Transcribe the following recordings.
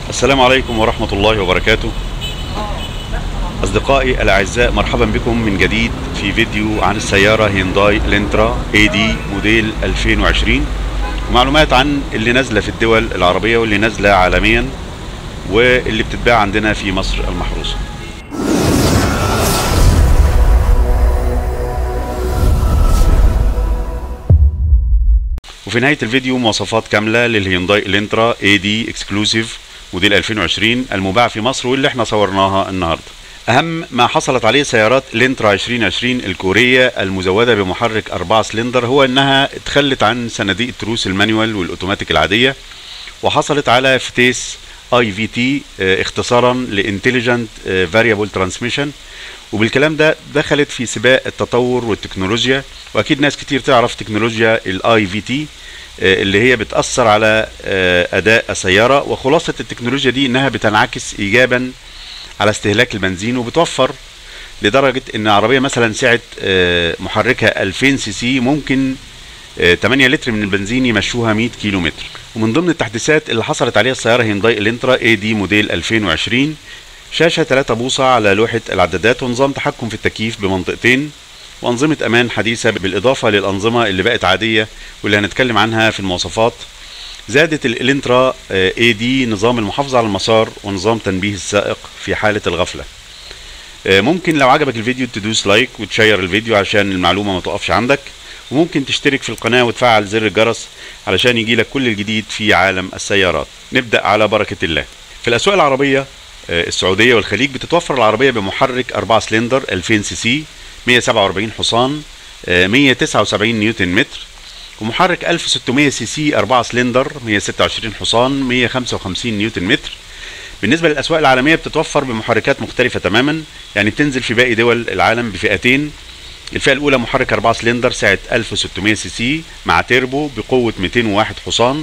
السلام عليكم ورحمة الله وبركاته أصدقائي الأعزاء مرحبا بكم من جديد في فيديو عن السيارة هينداي الانترا اي دي موديل 2020 ومعلومات عن اللي نازلة في الدول العربية واللي نازلة عالميا واللي بتتباع عندنا في مصر المحروسة وفي نهاية الفيديو مواصفات كاملة للهيونداي الانترا اي دي اكسكلوسيف موديل 2020 المباع في مصر واللي احنا صورناها النهارده. اهم ما حصلت عليه سيارات الانترا 2020 الكوريه المزوده بمحرك 4 سلندر هو انها اتخلت عن صناديق التروس المانيوال والاوتوماتيك العاديه وحصلت على فتيس اي في تي اختصارا لانتليجنت فاريبل ترانسميشن وبالكلام ده دخلت في سباق التطور والتكنولوجيا واكيد ناس كتير تعرف تكنولوجيا الاي في تي اللي هي بتأثر على أداء السيارة وخلاصة التكنولوجيا دي إنها بتنعكس إيجابا على استهلاك البنزين وبتوفر لدرجة إن عربية مثلا سعة محركها 2000 سي سي ممكن 8 لتر من البنزين يمشوها 100 كيلو متر ومن ضمن التحديثات اللي حصلت عليها السيارة هينداي الانترا اي دي موديل 2020 شاشة 3 بوصة على لوحة العدادات ونظام تحكم في التكييف بمنطقتين وأنظمة أمان حديثة بالإضافة للأنظمة اللي بقت عادية واللي هنتكلم عنها في المواصفات زادت الانترا اي دي نظام المحافظة على المسار ونظام تنبيه السائق في حالة الغفلة ممكن لو عجبك الفيديو تدوس لايك وتشير الفيديو عشان المعلومة ما تقفش عندك وممكن تشترك في القناة وتفعل زر الجرس علشان يجيلك كل الجديد في عالم السيارات نبدأ على بركة الله في الأسواق العربية السعودية والخليج بتتوفر العربية بمحرك 4 سلندر 2000 سي سي 147 حصان 179 نيوتن متر ومحرك 1600 سي سي 4 سلندر 126 حصان 155 نيوتن متر بالنسبة للأسواق العالمية بتتوفر بمحركات مختلفة تماما يعني بتنزل في باقي دول العالم بفئتين الفئة الأولى محرك 4 سلندر سعة 1600 سي سي مع تيربو بقوة 201 حصان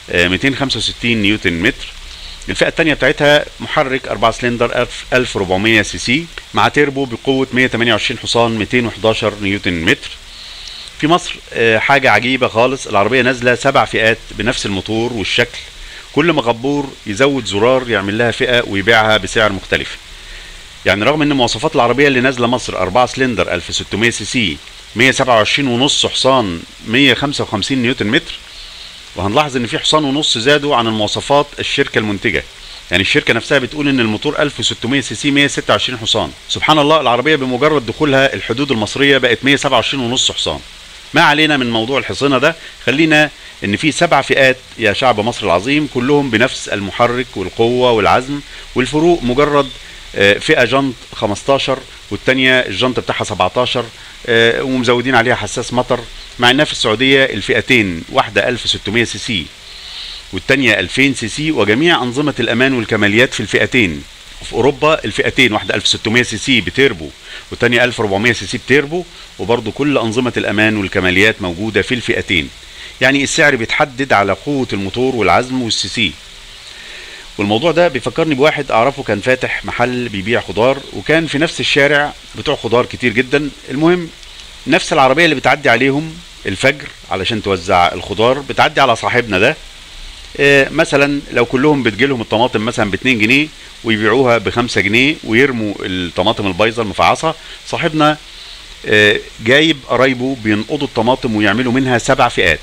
265 نيوتن متر الفئة الثانية بتاعتها محرك 4 سلندر 1400 سي سي مع تيربو بقوة 128 حصان 211 نيوتن متر في مصر حاجة عجيبة خالص العربية نازلة سبع فئات بنفس الموتور والشكل كل ما غبور يزود زرار يعمل لها فئة ويبيعها بسعر مختلف يعني رغم ان مواصفات العربية اللي نازلة مصر 4 سلندر 1600 سي سي 127 ونص حصان 155 نيوتن متر وهنلاحظ ان في حصان ونص زادوا عن المواصفات الشركه المنتجه يعني الشركه نفسها بتقول ان الموتور 1600 سي سي 126 حصان سبحان الله العربيه بمجرد دخولها الحدود المصريه بقت 127 ونص حصان ما علينا من موضوع الحصانه ده خلينا ان في سبع فئات يا شعب مصر العظيم كلهم بنفس المحرك والقوه والعزم والفروق مجرد فئه جنط 15 والثانيه الجنط بتاعها 17 ومزودين عليها حساس مطر مع انها في السعوديه الفئتين واحده 1600 سي سي والثانيه 2000 سي سي وجميع انظمه الامان والكماليات في الفئتين وفي اوروبا الفئتين واحده 1600 سي سي بتيربو والثانيه 1400 سي سي بتيربو وبرضه كل انظمه الامان والكماليات موجوده في الفئتين يعني السعر بيتحدد على قوه الموتور والعزم والسي سي والموضوع ده بيفكرني بواحد اعرفه كان فاتح محل بيبيع خضار وكان في نفس الشارع بتوع خضار كتير جدا المهم نفس العربيه اللي بتعدي عليهم الفجر علشان توزع الخضار بتعدي على صاحبنا ده إيه مثلا لو كلهم بتجيلهم الطماطم مثلا ب 2 جنيه ويبيعوها ب 5 جنيه ويرموا الطماطم البايظه المفعصه صاحبنا إيه جايب قرايبه بينقضوا الطماطم ويعملوا منها سبع فئات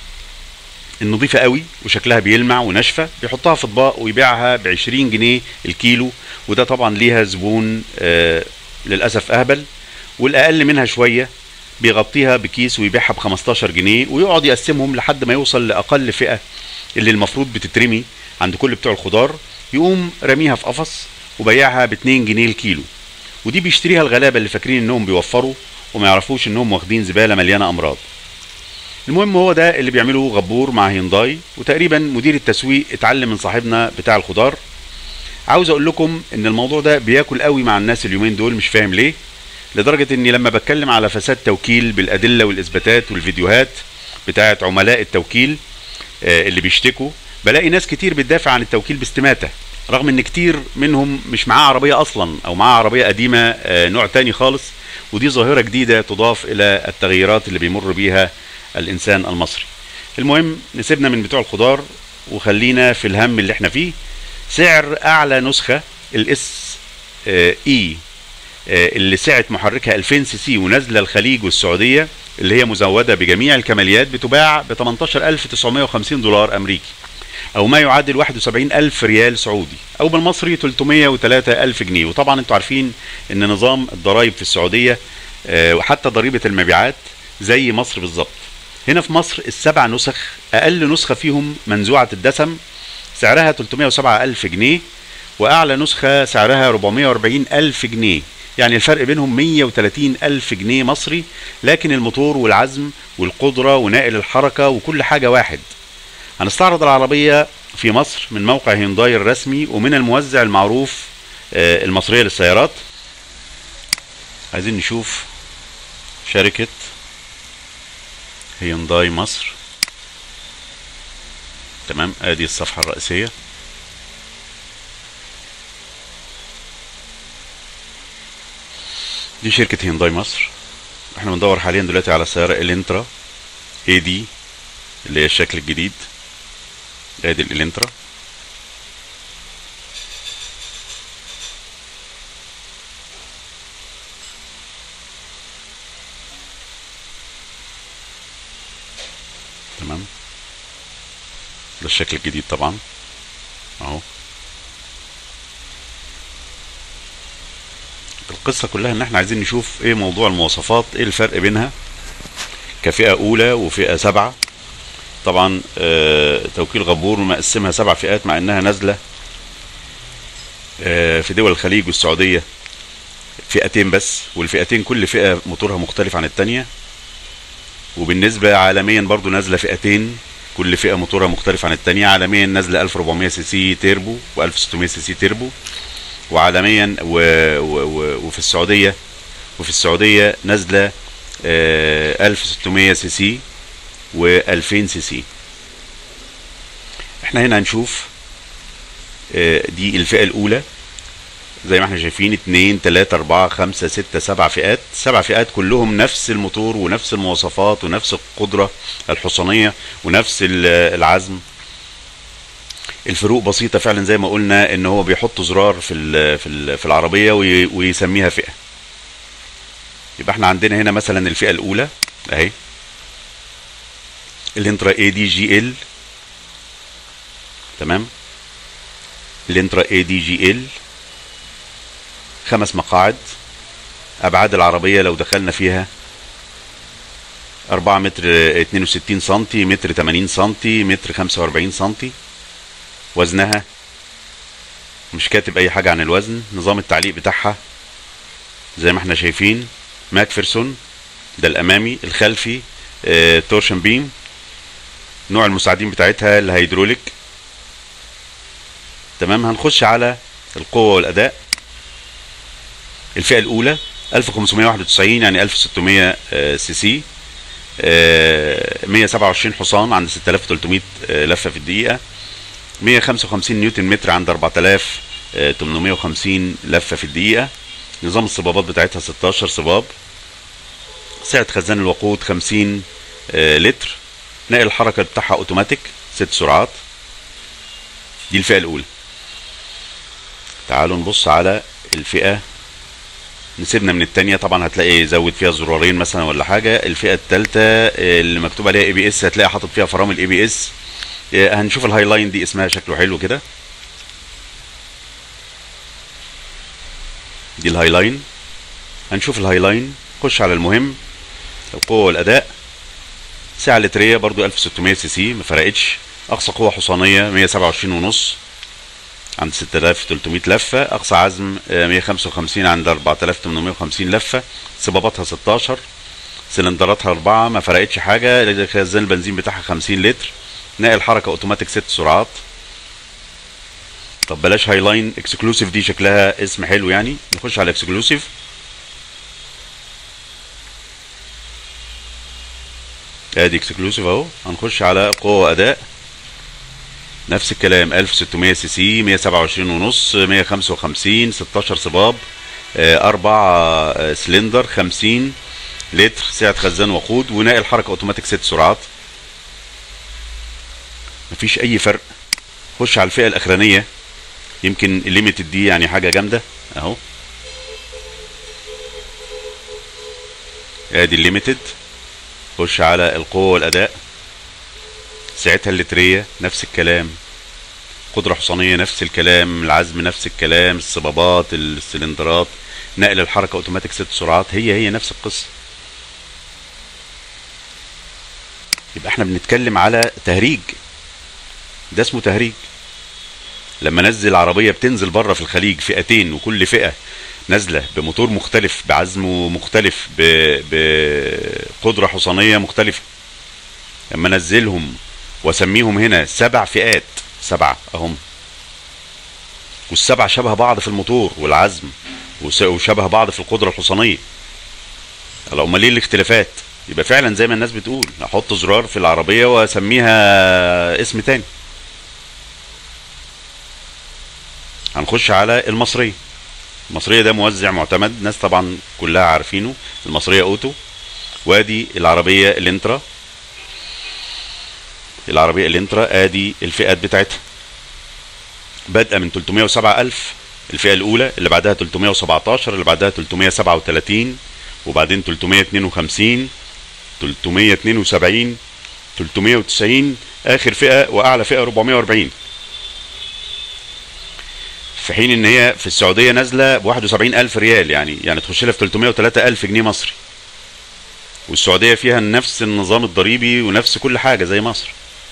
النظيفة قوي وشكلها بيلمع وناشفة بيحطها في اطباق ويبيعها ب 20 جنيه الكيلو وده طبعا ليها زبون آه للأسف أهبل والأقل منها شوية بيغطيها بكيس ويبيعها ب 15 جنيه ويقعد يقسمهم لحد ما يوصل لأقل فئة اللي المفروض بتترمي عند كل بتوع الخضار يقوم رميها في قفص وبيعها ب 2 جنيه الكيلو ودي بيشتريها الغلابة اللي فاكرين انهم بيوفروا وما يعرفوش انهم واخدين زبالة مليانة أمراض المهم هو ده اللي بيعمله غبور مع هينداي وتقريبا مدير التسويق اتعلم من صاحبنا بتاع الخضار عاوز اقول لكم ان الموضوع ده بياكل قوي مع الناس اليومين دول مش فاهم ليه لدرجة اني لما بتكلم على فساد توكيل بالادلة والاثباتات والفيديوهات بتاعت عملاء التوكيل اللي بيشتكوا بلاقي ناس كتير بتدافع عن التوكيل باستماتة رغم ان كتير منهم مش معاه عربية اصلا او معاه عربية قديمة نوع تاني خالص ودي ظاهرة جديدة تضاف الى التغييرات اللي بيمر بيها الانسان المصري المهم نسيبنا من بتوع الخضار وخلينا في الهم اللي احنا فيه سعر اعلى نسخه الاس اي اللي سعه محركها 2000 سي سي ونازله الخليج والسعوديه اللي هي مزوده بجميع الكماليات بتباع ب 18950 دولار امريكي او ما يعادل 71000 ريال سعودي او بالمصري 303000 جنيه وطبعا انتوا عارفين ان نظام الضرائب في السعوديه وحتى ضريبه المبيعات زي مصر بالظبط هنا في مصر السبع نسخ اقل نسخه فيهم منزوعه الدسم سعرها 307000 جنيه واعلى نسخه سعرها 440000 جنيه يعني الفرق بينهم 130 ألف جنيه مصري لكن الموتور والعزم والقدرة ونائل الحركة وكل حاجة واحد هنستعرض العربية في مصر من موقع هيونداي الرسمي ومن الموزع المعروف المصرية للسيارات عايزين نشوف شركة هيونداي مصر تمام ادي الصفحة الرئيسية دي شركة هيونداي مصر احنا بندور حاليا دلوقتي على السيارة الانترا اي دي اللي هي الشكل الجديد ادي الالنترا تمام ده الشكل الجديد طبعا اهو القصة كلها ان احنا عايزين نشوف ايه موضوع المواصفات ايه الفرق بينها كفئة اولى وفئة سبعة طبعا آه توكيل غبور مقسمها سبع فئات مع انها نازلة آه في دول الخليج والسعودية فئتين بس والفئتين كل فئة موتورها مختلف عن التانية وبالنسبة عالميا برضو نازلة فئتين كل فئة موتورها مختلف عن التانية عالميا نازلة 1400 سي سي تيربو و1600 سي سي تيربو وعالميا و... و... و... وفي السعودية وفي السعودية نازلة آه 1600 سي سي و2000 سي سي احنا هنا هنشوف آه دي الفئة الأولى زي ما احنا شايفين اتنين تلاتة اربعة خمسة ستة سبع فئات سبع فئات كلهم نفس الموتور ونفس المواصفات ونفس القدرة الحصانية ونفس العزم الفروق بسيطة فعلا زي ما قلنا ان هو بيحط زرار في ال في ال في العربية ويسميها فئة يبقى احنا عندنا هنا مثلا الفئة الاولى اهي الانترا اي دي جي ال تمام الانترا اي دي جي ال خمس مقاعد ابعاد العربية لو دخلنا فيها أربعة متر اتنين وستين سنتي متر تمانين سنتي متر خمسة وأربعين سنتي وزنها مش كاتب اي حاجة عن الوزن نظام التعليق بتاعها زي ما احنا شايفين ماكفرسون ده الامامي الخلفي اه تورشن بيم نوع المساعدين بتاعتها الهيدروليك تمام هنخش على القوة والاداء الفئة الاولى 1591 يعني 1600 اه سي سي اه 127 حصان عند 6300 لفة في الدقيقة 155 نيوتن متر عند 4850 لفة في الدقيقة نظام الصبابات بتاعتها 16 صباب سعة خزان الوقود 50 لتر نقل الحركة بتاعها اوتوماتيك ست سرعات دي الفئة الأولى تعالوا نبص على الفئة نسيبنا من التانية طبعا هتلاقي زود فيها زرارين مثلا ولا حاجة الفئة التالتة اللي مكتوب عليها اي بي اس هتلاقي حاطط فيها فرامل اي بي اس هنشوف الهايلاين دي اسمها شكله حلو كده دي الهايلاين هنشوف الهايلاين خش على المهم القوة والأداء سعة لترية برضو 1600 سي سي ما فرقتش أقصى قوة حصانية 127 ونص عند 6300 لفة أقصى عزم 155 عند 4850 لفة صباباتها 16 سلندراتها 4 ما فرقتش حاجة خزان البنزين بتاعها 50 لتر نقل حركة اوتوماتيك ست سرعات طب بلاش هاي لاين اكسكلوسيف دي شكلها اسم حلو يعني نخش على اكسكلوسيف ادي اكسكلوسيف اهو هنخش على قوة اداء نفس الكلام 1600 سي سي 127 ونص 155 16 صباب اربع سلندر 50 لتر سعة خزان وقود ونقل حركة اوتوماتيك ست سرعات مفيش اي فرق خش على الفئة الاخرانية يمكن الليميتد دي يعني حاجه جامده اهو ادي الليميتد خش على القوه والاداء ساعتها اللتريه نفس الكلام قدرة حصانية نفس الكلام العزم نفس الكلام الصبابات السلندرات نقل الحركة اوتوماتيك ست سرعات هي هي نفس القصة يبقى احنا بنتكلم على تهريج ده اسمه تهريج لما نزل عربية بتنزل بره في الخليج فئتين وكل فئة نازلة بموتور مختلف بعزم مختلف بقدرة حصانية مختلفة لما انزلهم واسميهم هنا سبع فئات سبعة اهم والسبعة شبه بعض في الموتور والعزم وشبه بعض في القدرة الحصانية لو امال ليه الاختلافات يبقى فعلا زي ما الناس بتقول احط زرار في العربية واسميها اسم تاني هنخش على المصرية المصرية ده موزع معتمد ناس طبعا كلها عارفينه المصرية اوتو وادي العربية الانترا العربية الانترا ادي الفئات بتاعتها بادئة من 307000 الفئة الأولى اللي بعدها 317 اللي بعدها 337 وبعدين 352 372 390 آخر فئة وأعلى فئة 440 في حين إن هي في السعودية نازلة ب 71000 ريال يعني يعني تخش لها في 303000 جنيه مصري والسعودية فيها نفس النظام الضريبي ونفس كل حاجة زي مصر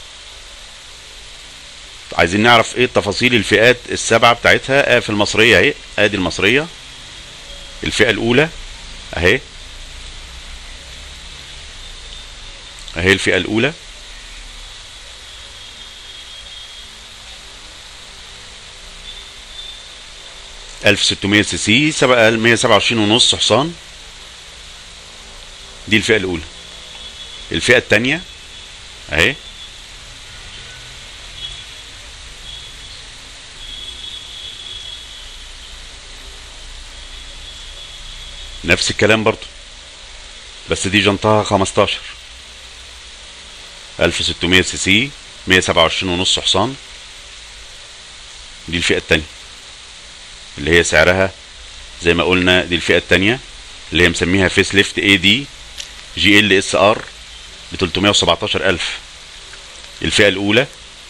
عايزين نعرف ايه تفاصيل الفئات السبعة بتاعتها آه في المصرية اهي ادي المصرية الفئة الاولى اهي اهي الفئة الاولى ألف ستمية سي سي مية سبعة وعشرين ونص حصان دي الفئة الأولى الفئة التانية أهي نفس الكلام برضو بس دي جنطها 15 1600 سي سي 127 ونص حصان دي الفئة التانية اللي هي سعرها زي ما قلنا دي الفئة التانية اللي هي مسميها فيس ليفت اي دي جي ال اس ار ب 317 الف الفئة الاولى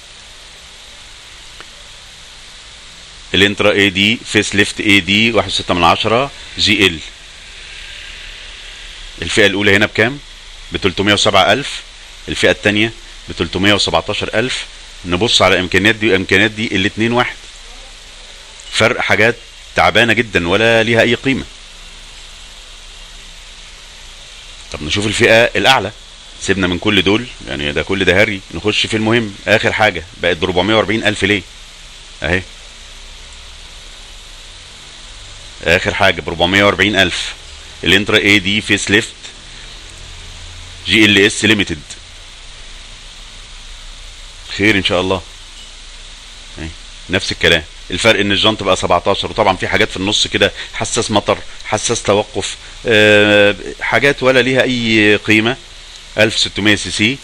الانترا اي دي فيس ليفت اي دي 1.6 من عشرة جي ال الفئة الأولى هنا بكام؟ ب 307000 الفئة الثانية ب 317000 نبص على الإمكانيات دي والإمكانيات دي الاتنين واحد فرق حاجات تعبانة جدا ولا ليها أي قيمة طب نشوف الفئة الأعلى سيبنا من كل دول يعني ده كل ده هري نخش في المهم آخر حاجة بقت ب 440000 ليه؟ أهي آخر حاجة ب 440000 الانترا اي دي فيس ليفت جي ال اس ليميتد خير ان شاء الله نفس الكلام الفرق ان الجنط بقى 17 وطبعا في حاجات في النص كده حساس مطر حساس توقف أه حاجات ولا ليها اي قيمه 1600 سي سي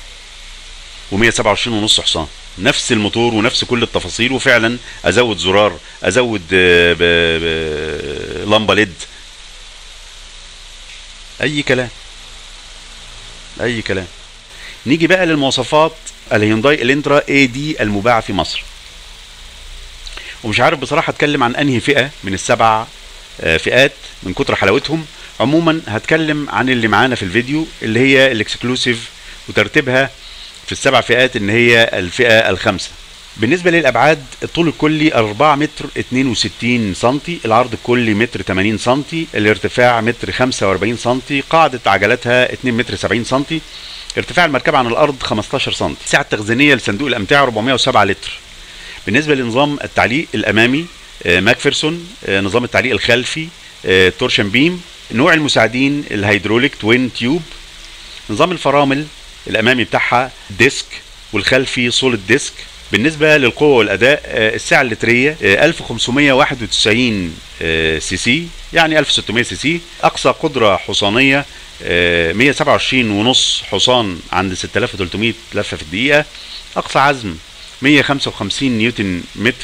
و127 ونص حصان نفس الموتور ونفس كل التفاصيل وفعلا ازود زرار ازود لمبه ليد اي كلام اي كلام نيجي بقى للمواصفات الهيونداي الانترا اي دي المباعة في مصر ومش عارف بصراحة اتكلم عن انهي فئة من السبع فئات من كتر حلاوتهم عموما هتكلم عن اللي معانا في الفيديو اللي هي الاكسكلوسيف وترتيبها في السبع فئات ان هي الفئة الخامسة بالنسبة للأبعاد الطول الكلي 4 متر 62 سنتي العرض الكلي متر 80 سنتي الارتفاع متر 45 سنتي قاعدة عجلاتها 2 متر 70 سنتي ارتفاع المركبة عن الأرض 15 سنتي السعة التخزينية لصندوق الأمتعة 407 لتر بالنسبة لنظام التعليق الأمامي ماكفيرسون نظام التعليق الخلفي تورشن بيم نوع المساعدين الهيدروليك توين تيوب نظام الفرامل الأمامي بتاعها ديسك والخلفي سوليد ديسك بالنسبة للقوة والأداء السعة اللترية 1591 سي سي يعني 1600 سي سي أقصى قدرة حصانية 127 ونص حصان عند 6300 لفة في الدقيقة أقصى عزم 155 نيوتن متر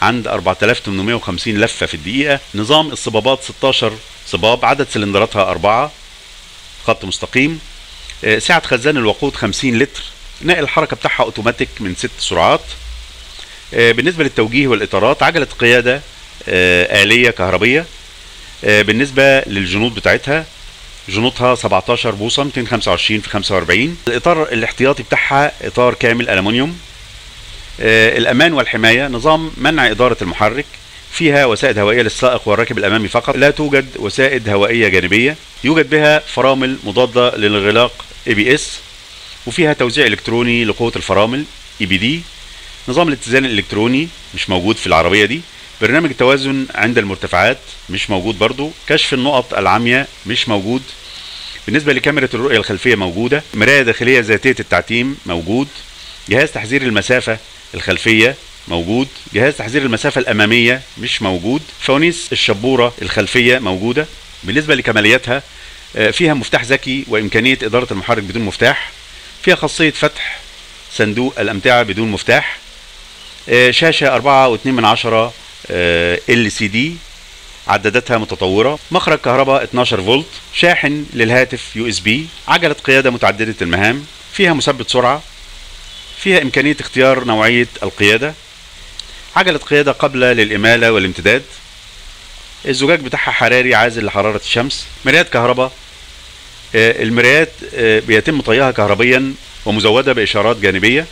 عند 4850 لفة في الدقيقة نظام الصبابات 16 صباب عدد سلندراتها 4 خط مستقيم آه، سعة خزان الوقود 50 لتر نقل الحركة بتاعها اوتوماتيك من ست سرعات آه، بالنسبة للتوجيه والإطارات عجلة قيادة آه، آلية كهربية آه، بالنسبة للجنوط بتاعتها جنوطها 17 بوصة 225 في 45 الإطار الاحتياطي بتاعها إطار كامل ألمنيوم آه، الأمان والحماية نظام منع إدارة المحرك فيها وسائد هوائية للسائق والراكب الأمامي فقط لا توجد وسائد هوائية جانبية يوجد بها فرامل مضادة للانغلاق ABS وفيها توزيع إلكتروني لقوة الفرامل EBD نظام الاتزان الإلكتروني مش موجود في العربية دي برنامج التوازن عند المرتفعات مش موجود برضو كشف النقط العامية مش موجود بالنسبة لكاميرا الرؤية الخلفية موجودة مراية داخلية ذاتية التعتيم موجود جهاز تحذير المسافة الخلفية موجود جهاز تحذير المسافة الأمامية مش موجود فوانيس الشبورة الخلفية موجودة بالنسبة لكمالياتها آه، فيها مفتاح ذكي وإمكانية إدارة المحرك بدون مفتاح فيها خاصية فتح صندوق الأمتعة بدون مفتاح آه، شاشة 4.2 من عشرة ال سي دي عداداتها متطورة مخرج كهرباء 12 فولت شاحن للهاتف يو اس بي عجلة قيادة متعددة المهام فيها مثبت سرعة فيها إمكانية اختيار نوعية القيادة عجلة قيادة قابلة للإمالة والامتداد الزجاج بتاعها حراري عازل لحرارة الشمس مرايات كهرباء آه، المرايات آه، بيتم طيها كهربيا ومزودة بإشارات جانبية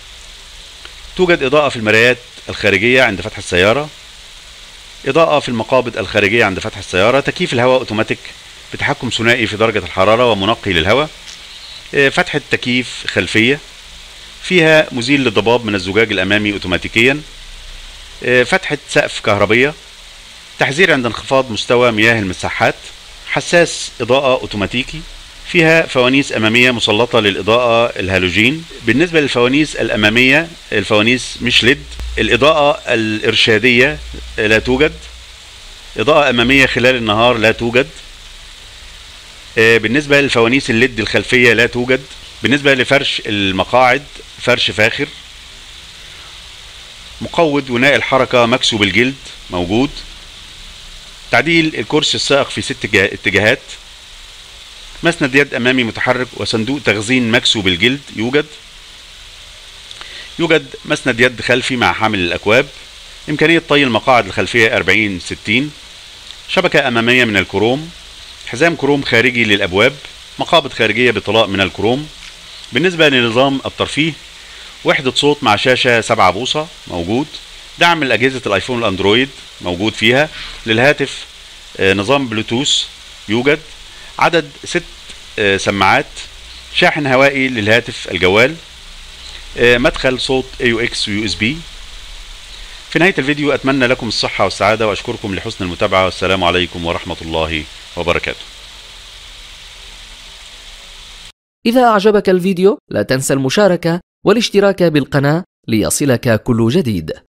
توجد إضاءة في المرايات الخارجية عند فتح السيارة إضاءة في المقابض الخارجية عند فتح السيارة تكييف الهواء أوتوماتيك بتحكم ثنائي في درجة الحرارة ومنقي للهواء آه، فتحة تكييف خلفية فيها مزيل للضباب من الزجاج الأمامي أوتوماتيكيا آه، فتحة سقف كهربية تحذير عند انخفاض مستوى مياه المساحات حساس إضاءة أوتوماتيكي فيها فوانيس أمامية مسلطة للإضاءة الهالوجين بالنسبة للفوانيس الأمامية الفوانيس مش ليد الإضاءة الإرشادية لا توجد إضاءة أمامية خلال النهار لا توجد آه، بالنسبة للفوانيس الليد الخلفية لا توجد بالنسبة لفرش المقاعد فرش فاخر مقود وناء الحركة مكسو بالجلد موجود تعديل الكرسي السائق في ست جه- اتجاهات مسند يد أمامي متحرك وصندوق تخزين مكسو بالجلد يوجد يوجد مسند يد خلفي مع حامل الأكواب إمكانية طي المقاعد الخلفية 40 60 شبكة أمامية من الكروم حزام كروم خارجي للأبواب مقابض خارجية بطلاء من الكروم بالنسبة لنظام الترفيه وحدة صوت مع شاشة 7 بوصة موجود دعم لأجهزة الآيفون والأندرويد موجود فيها للهاتف آه، نظام بلوتوث يوجد عدد ست آه، سماعات شاحن هوائي للهاتف الجوال آه، مدخل صوت AUX و USB في نهاية الفيديو أتمنى لكم الصحة والسعادة وأشكركم لحسن المتابعة والسلام عليكم ورحمة الله وبركاته إذا أعجبك الفيديو لا تنسى المشاركة والاشتراك بالقناة ليصلك كل جديد